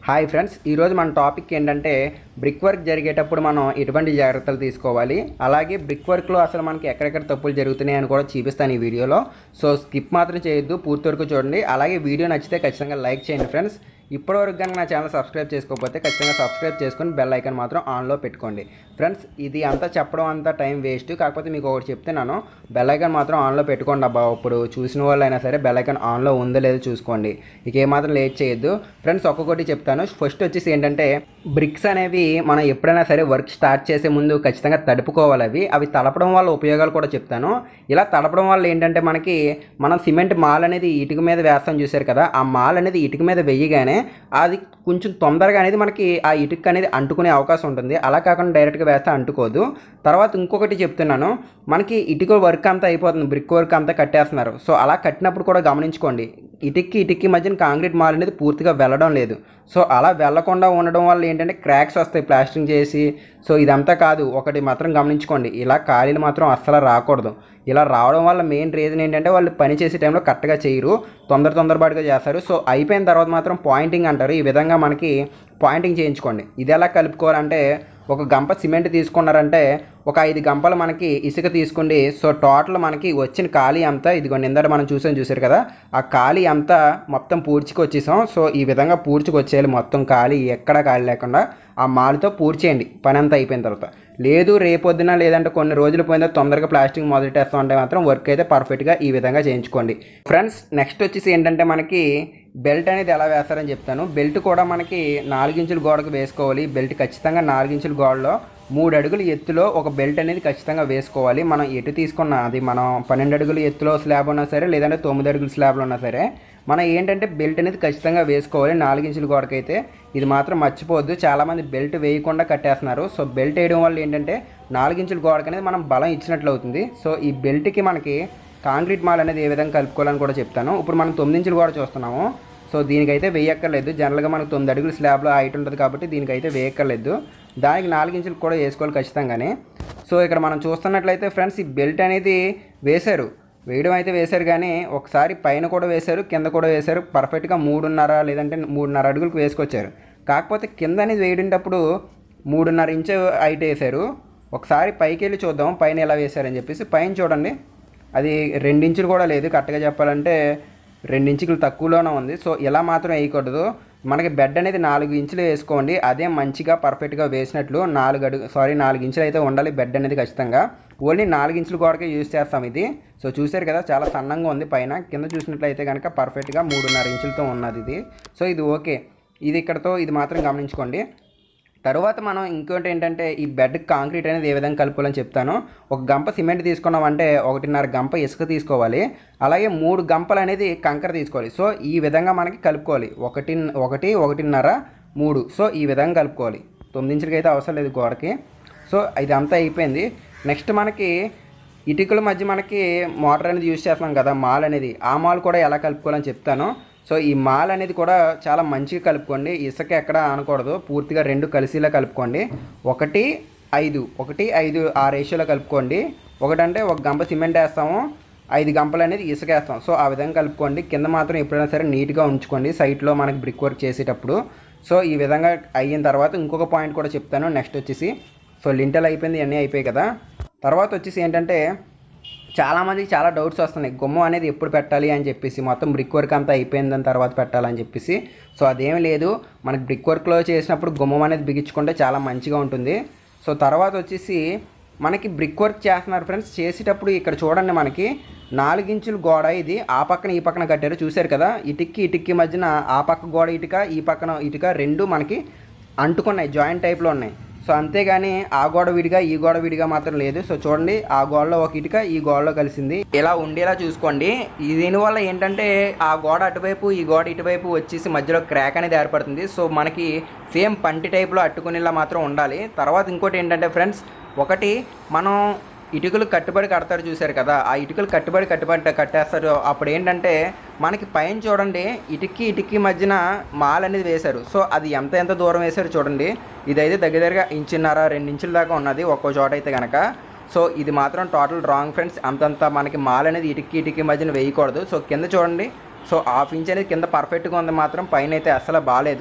hi friends ఈరోజు మన topic ఏంటంటే బ్రిక్ వర్క్ జరిగేటప్పుడు మనం ఎటువంటి జాగ్రత్తలు తీసుకోవాలి అలాగే బ్రిక్ వర్క్లో అసలు మనకి ఎక్కడెక్కడ తప్పులు జరుగుతున్నాయి అని కూడా చూపిస్తాను ఈ వీడియోలో సో స్కిప్ మాత్రం చేయొద్దు పూర్తి వరకు చూడండి అలాగే వీడియో నచ్చితే ఖచ్చితంగా లైక్ చేయండి ఫ్రెండ్స్ ఇప్పటివరకు కనుక నా ఛానల్ సబ్స్క్రైబ్ చేసుకోకపోతే ఖచ్చితంగా సబ్స్క్రైబ్ చేసుకొని బెల్ ఐకాన్ మాత్రం ఆన్లో పెట్టుకోండి ఫ్రెండ్స్ ఇది అంతా చెప్పడం అంతా టైం వేస్ట్ కాకపోతే మీకు ఒకటి చెప్తున్నాను బెల్ ఐకాన్ మాత్రం ఆన్లో పెట్టుకోండి అబ్బా ఇప్పుడు చూసిన వాళ్ళు అయినా సరే బెల్ ఐకాన్ ఆన్లో ఉందో లేదో చూసుకోండి ఇక ఏమాత్రం లేట్ చేయొద్దు ఫ్రెండ్స్ ఒక్కొక్కటి చెప్తాను ఫస్ట్ వచ్చేసి ఏంటంటే బ్రిక్స్ అనేవి మనం ఎప్పుడైనా సరే వర్క్ స్టార్ట్ చేసే ముందు ఖచ్చితంగా తడుపుకోవాలి అవి అవి తడపడం వల్ల ఉపయోగాలు కూడా చెప్తాను ఇలా తడపడం వల్ల ఏంటంటే మనకి మనం సిమెంట్ మాల్ అనేది ఇటుక మీద వేస్తాం చూసారు కదా ఆ మాల్ అనేది ఇటుక మీద వెయ్యగానే అది కొంచెం తొందరగా అనేది మనకి ఆ ఇటుక అనేది అంటుకునే అవకాశం ఉంటుంది అలా కాకుండా డైరెక్ట్గా వేస్తే అంటుకోదు తర్వాత ఇంకొకటి చెప్తున్నాను మనకి ఇటుక వర్క్ అంతా అయిపోతుంది బ్రిక్ వర్క్ అంతా కట్టేస్తున్నారు సో అలా కట్టినప్పుడు కూడా గమనించుకోండి ఇటుక్కి ఇటుక్కి మధ్యన కాంక్రీట్ మాల్ అనేది పూర్తిగా వెళ్ళడం లేదు సో అలా వెళ్ళకుండా ఉండడం వల్ల ఏంటంటే క్రాక్స్ వస్తాయి ప్లాస్టింగ్ చేసి సో ఇదంతా కాదు ఒకటి మాత్రం గమనించుకోండి ఇలా ఖాళీలు మాత్రం అస్సలు రాకూడదు ఇలా రావడం వల్ల మెయిన్ రీజన్ ఏంటంటే వాళ్ళు పని చేసే టైంలో కరెక్ట్గా చేయరు తొందర తొందరపాటుగా చేస్తారు సో అయిపోయిన తర్వాత మాత్రం పాయింటింగ్ అంటారు ఈ విధంగా మనకి పాయింటింగ్ చేయించుకోండి ఇది ఎలా కలుపుకోవాలంటే ఒక గంప సిమెంట్ తీసుకున్నారంటే ఒక ఐదు గంపలు మనకి ఇసుక తీసుకోండి సో టోటల్ మనకి వచ్చిన ఖాళీ అంతా ఇదిగోండి ఇందట మనం చూసాం చూసారు కదా ఆ ఖాళీ అంతా మొత్తం పూడ్చుకు వచ్చేసాం సో ఈ విధంగా పూడ్చుకు వచ్చేయాలి మొత్తం ఖాళీ ఎక్కడా ఖాళీ లేకుండా ఆ మాలతో పూడ్చేయండి పని అంతా అయిపోయిన తర్వాత లేదు రేపొద్దున లేదంటే కొన్ని రోజులు పోయిన తర్వాత తొందరగా ప్లాస్టింగ్ మొదలెట్టేస్తాం అంటే మాత్రం వర్క్ అయితే పర్ఫెక్ట్గా ఈ విధంగా చేయించుకోండి ఫ్రెండ్స్ నెక్స్ట్ వచ్చేసి ఏంటంటే మనకి బెల్ట్ అనేది ఎలా వేస్తారని చెప్తాను బెల్ట్ కూడా మనకి నాలుగించుల గోడకు వేసుకోవాలి బెల్ట్ ఖచ్చితంగా నాలుగించుల గోడలో మూడు అడుగుల ఎత్తులో ఒక బెల్ట్ అనేది ఖచ్చితంగా వేసుకోవాలి మనం ఎటు తీసుకున్న అది మనం పన్నెండు అడుగుల ఎత్తులో స్లాబ్ ఉన్నా సరే లేదంటే తొమ్మిది అడుగుల స్లాబ్లో ఉన్నా సరే మనం ఏంటంటే బెల్ట్ అనేది ఖచ్చితంగా వేసుకోవాలి నాలుగించుల గోడకైతే ఇది మాత్రం మర్చిపోవద్దు చాలామంది బెల్ట్ వేయకుండా కట్టేస్తున్నారు సో బెల్ట్ వేయడం వల్ల ఏంటంటే నాలుగించుల గోడకు అనేది మనం బలం ఇచ్చినట్లు అవుతుంది సో ఈ బెల్ట్కి మనకి కాంక్రీట్ మాల్ అనేది ఏ విధంగా కలుపుకోవాలని కూడా చెప్తాను ఇప్పుడు మనం తొమ్మిది ఇంచులు కూడా చూస్తున్నాము సో దీనికైతే వేయక్కర్లేదు జనరల్గా మనకు తొమ్మిది అడుగుల స్లాబ్లో హైట్ ఉంటుంది కాబట్టి దీనికైతే వేయక్కర్లేదు దానికి నాలుగు ఇంచులు కూడా వేసుకోవాలి ఖచ్చితంగానే సో ఇక్కడ మనం చూస్తున్నట్లయితే ఫ్రెండ్స్ ఈ బెల్ట్ అనేది వేశారు వేయడం అయితే వేశారు కానీ ఒకసారి పైన కూడా వేశారు కింద కూడా వేశారు పర్ఫెక్ట్గా మూడున్నర లేదంటే మూడున్నర అడుగులకు వేసుకొచ్చారు కాకపోతే కింద అనేది వేయడేటప్పుడు మూడున్నర ఇంచు హైట్ వేశారు ఒకసారి పైకి వెళ్ళి చూద్దాం పైన ఎలా వేశారని చెప్పేసి పైన చూడండి అది రెండించులు కూడా లేదు కరెక్ట్గా చెప్పాలంటే రెండించులు తక్కువలోనే ఉంది సో ఇలా మాత్రం వేయకూడదు మనకి బెడ్ అనేది నాలుగు ఇంచులు వేసుకోండి అదే మంచిగా పర్ఫెక్ట్గా వేసినట్లు నాలుగు అడుగు సారీ నాలుగు ఇంచులు అయితే ఉండాలి బెడ్ అనేది ఖచ్చితంగా ఓన్లీ నాలుగు ఇంచుల గోడకే యూజ్ చేస్తాం ఇది సో చూసారు కదా చాలా సన్నంగా ఉంది పైన కింద చూసినట్లయితే కనుక పర్ఫెక్ట్గా మూడున్నర ఇంచులతో ఉన్నది ఇది సో ఇది ఓకే ఇది ఇక్కడతో ఇది మాత్రం గమనించుకోండి తర్వాత మనం ఇంకోటి ఏంటంటే ఈ బెడ్ కాంక్రీట్ అనేది ఏ విధంగా కలుపుకోవాలని చెప్తాను ఒక గంప సిమెంట్ తీసుకున్నామంటే ఒకటిన్నర గంప ఇసుక తీసుకోవాలి అలాగే మూడు గంపలు అనేది కంకర తీసుకోవాలి సో ఈ విధంగా మనకి కలుపుకోవాలి ఒకటి ఒకటి ఒకటిన్నర మూడు సో ఈ విధంగా కలుపుకోవాలి తొమ్మిది ఇంచులకి అయితే అవసరం లేదు గోడకి సో ఇదంతా అయిపోయింది నెక్స్ట్ మనకి ఇటుకల మధ్య మనకి మోటార్ అనేది యూజ్ చేస్తున్నాం కదా మాల్ అనేది ఆ మాల్ కూడా ఎలా కలుపుకోవాలని చెప్తాను సో ఈ మాల్ అనేది కూడా చాలా మంచిగా కలుపుకోండి ఇసుక ఎక్కడ అనకూడదు పూర్తిగా రెండు కలిసిలా కలుపుకోండి ఒకటి ఐదు ఒకటి ఐదు ఆ రేషియోలో కలుపుకోండి ఒకటంటే ఒక గంప సిమెంట్ వేస్తాము ఐదు గంపలు అనేది ఇసుక వేస్తాం సో ఆ విధంగా కలుపుకోండి కింద మాత్రం ఎప్పుడైనా సరే నీట్గా ఉంచుకోండి సైట్లో మనకి బ్రిక్ వర్క్ చేసేటప్పుడు సో ఈ విధంగా అయిన తర్వాత ఇంకొక పాయింట్ కూడా చెప్తాను నెక్స్ట్ వచ్చేసి సో లింటల్ అయిపోయింది అన్నీ అయిపోయాయి కదా తర్వాత వచ్చేసి ఏంటంటే చాలామందికి చాలా డౌట్స్ వస్తున్నాయి గుమ్మం అనేది ఎప్పుడు పెట్టాలి అని చెప్పేసి మొత్తం బ్రిక్ వర్క్ అంతా అయిపోయిన దాని తర్వాత పెట్టాలని చెప్పేసి సో అదేమి లేదు మనకి బ్రిక్ వర్క్లో చేసినప్పుడు గుమ్మం అనేది బిగించుకుంటే చాలా మంచిగా ఉంటుంది సో తర్వాత వచ్చేసి మనకి బ్రిక్ వర్క్ చేస్తున్నారు ఫ్రెండ్స్ చేసేటప్పుడు ఇక్కడ చూడండి మనకి నాలుగించుల గోడ ఇది ఆ పక్కన ఈ పక్కన కట్టారు చూశారు కదా ఇటుక్కి ఇటుక్కి మధ్యన ఆ పక్క గోడ ఇటుక ఈ పక్కన ఇటుక రెండు మనకి అంటుకున్నాయి జాయింట్ టైప్లో ఉన్నాయి సో అంతేగాని ఆ గోడ విడిగా ఈ గోడ విడిగా మాత్రం లేదు సో చూడండి ఆ గోడలో ఒక ఇటుక ఈ గోడలో కలిసింది ఇలా ఉండేలా చూసుకోండి ఈ దీనివల్ల ఏంటంటే ఆ గోడ అటువైపు ఈ గోడ ఇటువైపు వచ్చేసి మధ్యలో క్రాక్ అనేది ఏర్పడుతుంది సో మనకి సేమ్ పంటి టైప్లో అట్టుకునేలా మాత్రం ఉండాలి తర్వాత ఇంకోటి ఏంటంటే ఫ్రెండ్స్ ఒకటి మనం ఇటుకలు కట్టుబడి కడతారు చూశారు కదా ఆ ఇటుకలు కట్టుబడి కట్టుబడి కట్టేస్తారు అప్పుడు ఏంటంటే మనకి పైన చూడండి ఇటుక్కి ఇటుక్కి మధ్యన మాల్ అనేది వేశారు సో అది ఎంత ఎంత దూరం వేశారు చూడండి ఇదైతే దగ్గర దగ్గరగా ఇంచున్నర రెండు ఇంచుల దాకా ఉన్నది ఒక్కో చోట అయితే కనుక సో ఇది మాత్రం టోటల్ రాంగ్ ఫ్రెండ్స్ అంతంత మనకి మాల్ అనేది ఇటుక్కి ఇటుక్కి మధ్యన వేయకూడదు సో కింద చూడండి సో హాఫ్ ఇంచ్ అనేది కింద పర్ఫెక్ట్గా ఉంది మాత్రం పైన అయితే అస్సలు బాగాలేదు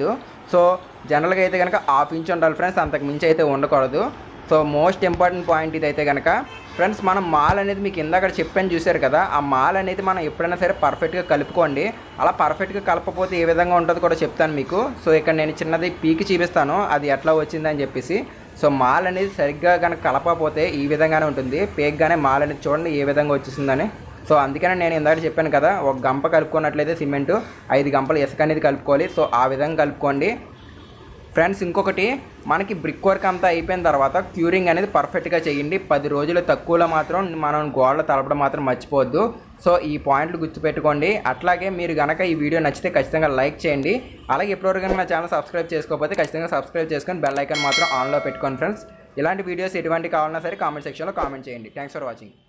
సో జనరల్గా అయితే కనుక హాఫ్ ఇంచ్ ఉండాలి ఫ్రెండ్స్ అంతకు మించి అయితే ఉండకూడదు సో మోస్ట్ ఇంపార్టెంట్ పాయింట్ ఇదైతే కనుక ఫ్రెండ్స్ మనం మాల్ అనేది మీకు ఇందాక చెప్పాను చూశారు కదా ఆ మాల్ అనేది మనం ఎప్పుడైనా సరే పర్ఫెక్ట్గా కలుపుకోండి అలా పర్ఫెక్ట్గా కలపకపోతే ఏ విధంగా ఉంటుందో కూడా చెప్తాను మీకు సో ఇక్కడ నేను చిన్నది పీకి చూపిస్తాను అది ఎట్లా వచ్చిందని చెప్పేసి సో మాల్ అనేది సరిగ్గా కనుక కలపకపోతే ఈ విధంగానే ఉంటుంది పేగ్గానే మాల్ అనేది చూడండి ఏ విధంగా వచ్చేసిందని సో అందుకనే నేను ఇందాక చెప్పాను కదా ఒక గంప కలుపుకున్నట్లయితే సిమెంట్ ఐదు గంపలు ఇసుక అనేది కలుపుకోవాలి సో ఆ విధంగా కలుపుకోండి ఫ్రెండ్స్ ఇంకొకటి మనకి బ్రిక్ వర్క్ అంతా అయిపోయిన తర్వాత క్యూరింగ్ అనేది పర్ఫెక్ట్గా చేయండి పది రోజులు తక్కువలో మాత్రం మనం గోడలు తలపడం మాత్రం మర్చిపోవద్దు సో ఈ పాయింట్లు గుర్తుపెట్టుకోండి అట్లాగే మీరు కనుక ఈ వీడియో నచ్చితే ఖచ్చితంగా లైక్ చేయండి అలాగే ఎప్పటివరకు కనుక నా ఛానల్ సబ్స్క్రైబ్ చేసుకోకపోతే ఖచ్చితంగా సబ్స్క్రైబ్ చేసుకొని బెల్ ఐకాన్ మాత్రం ఆన్లో పెట్టుకోండి ఫ్రెండ్స్ ఇలాంటి వీడియోస్ ఎటువంటి కావాలన్నా సరే కామెంట్ సెక్షన్లో కామెంట్ చేయండి థ్యాంక్స్ ఫర్ వాచింగ్